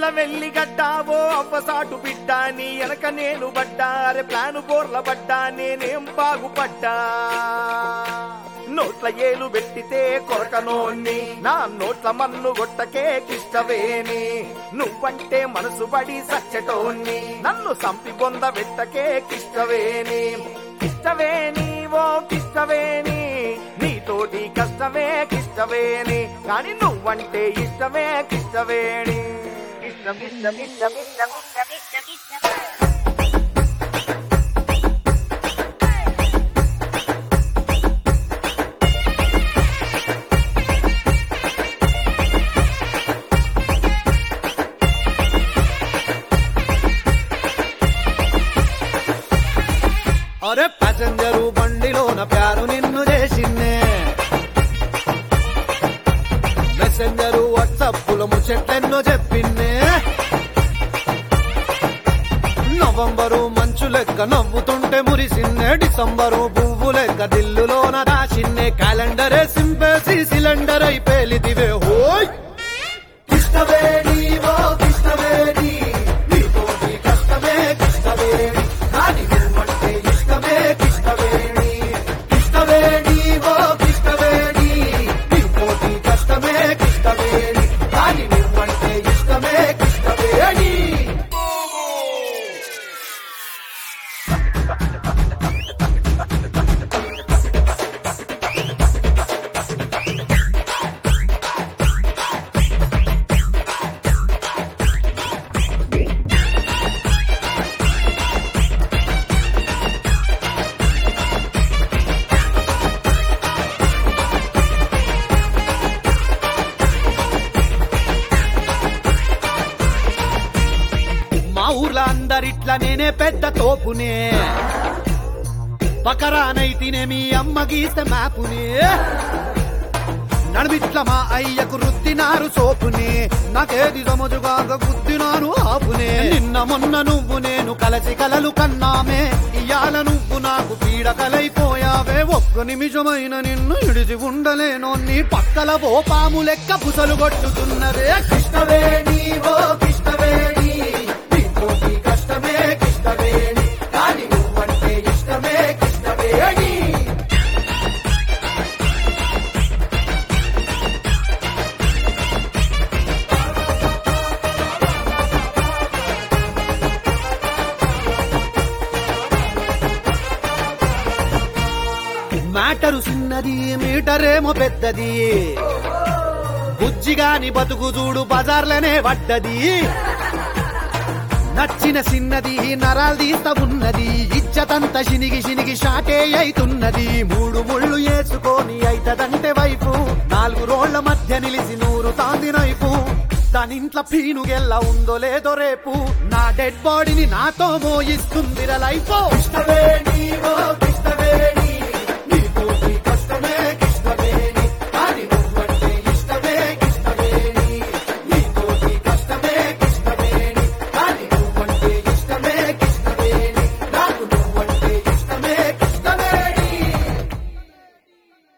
నల్ల వెల్లి గడ్డావో అవ్వసాటు బిడ్డ నీ వెనక నేను పడ్డా అరే ప్లాను బోర్ల పడ్డా నేనేం బాగుపడ్డా నోట్ల ఏలు పెట్టితే కొరకనోన్ని నా నోట్ల మన్ను గొట్టకే కిష్టవేని నువ్వంటే మనసు పడి సచ్చటోన్ని నన్ను సంపి బొంద వెట్టకే కిష్టవేని కిష్టవేని ఓ కిష్టవేని నీతోటి కష్టమే కిష్టవేని కాని నువ్వంటే ఇష్టమే కిష్టవేణి ఇష్టం ఇష్టం ఇష్టం ఇష్టం ఇష్టం ఇష్టం ఇష్టం అరే ప్యాసింజరు బండిలోన ప్యారు నిన్ను చేసిందే మెసెంజరు వాట్సాప్లో ముచ్చట్లెన్నో చెప్పిందే నవంబరు మంచు లెక్క నవ్వుతుంటే మురిసిందే డిసెంబరు పువ్వు లెక్క దిల్లులోన రాసిందే క్యాలెండరే సింపేసి సిలిండర్ అయి పేలిదివే హోయ్ కిష్టవేణి ఓ కిష్టవేణి నీతోటి కష్టమే కిష్టవేణి కానీ నువ్వంటే ఇష్టమే కిష్టవేణి కిష్టవేణి ఓ కిష్టవేణి నీతోటి కష్టమే కిష్టవేణి కానీ నువ్వంటే ఇష్టమే కిష్టవేణి మా ఊర్లో అందరిట్లా నేనే పెద్ద తోపునే పకరానైతినే మీ అమ్మ గీస్తే మ్యాపునే నడిమిట్ల మా అయ్యకు రుద్దినారు సోపుని నాకేది సమజుగాక గుద్దినాను ఆపునే నిన్న మొన్న నువ్వు నేను కలసి కలలు కన్నామే ఇయాల నువ్వు నాకు పీడకలైపోయావే ఒక్క నిమిషమైన నిన్ను ఇడిచి ఉండలేను నీ పక్కల ఓ పాము లెక్క పుసలు కొట్టుతున్నదే కృష్ణవేణి ఓ కృష్ణవేణి నీతోటి కష్టమే కృష్ణవేణి కానీ నువ్వంటే ఇష్టమే కృష్ణవేణి మ్యాటరు చిన్నది మీటరేమో పెద్దది బుజ్జిగాని బతుకు చూడు బజార్లనే పడ్డది నచ్చిన చిన్నది నరాలు తీస్తా ఉన్నది ఇచ్చతంత శినిగి శినిగి షాటే అయితున్నది మూడు ముళ్ళు వేసుకొని అయితదంటే వైపు నాలుగు రోళ్ల మధ్య నిలిచి నూరు తాంది నైపు దానింట్లో పీనుగెల్లా ఉందో లేదో రేపు నా డెడ్ బాడీని నాతో మోయిస్తుంది లైఫ్ ఇష్టమే నీవో